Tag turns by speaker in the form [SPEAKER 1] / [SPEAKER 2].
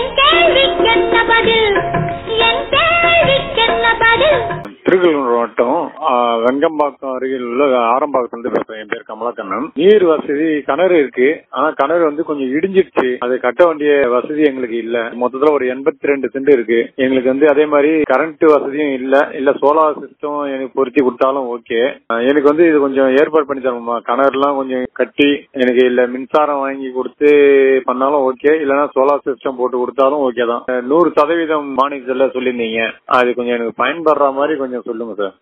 [SPEAKER 1] என் கேள்விக்கென்ன பதில் என் கேள்விக்கென்ன பதில்
[SPEAKER 2] திருக்கல்லூர் மாவட்டம் ஆ, வெங்கம்பாக்கம் அருகில் உள்ள ஆரம்பாக்கத்துல இருந்து பேசுறேன் என் பேர் கமலக்கண்ணன் நீர் வசதி கிணறு இருக்கு ஆனா கிணறு வந்து கொஞ்சம் இடிஞ்சிடுச்சு அது கட்ட வேண்டிய வசதி எங்களுக்கு இல்ல மொத்தத்துல ஒரு எண்பத்தி ரெண்டு சென்ட் இருக்கு எங்களுக்கு வந்து அதே மாதிரி கரண்ட் வசதியும் இல்ல இல்ல சோலார் சிஸ்டம் எனக்கு பொருத்தி கொடுத்தாலும் ஓகே எனக்கு வந்து இது கொஞ்சம் ஏற்பாடு பண்ணி தரணுமா கிணறுலாம் கொஞ்சம் கட்டி எனக்கு இல்ல மின்சாரம் வாங்கி கொடுத்து பண்ணாலும் ஓகே இல்லைன்னா சோலார் சிஸ்டம் போட்டு கொடுத்தாலும் ஓகே தான் நூறு சதவீதம் மானியத்தில் சொல்லியிருந்தீங்க அது கொஞ்சம் எனக்கு பயன்படுற மாதிரி கொஞ்சம் சொல்லுங்க சார்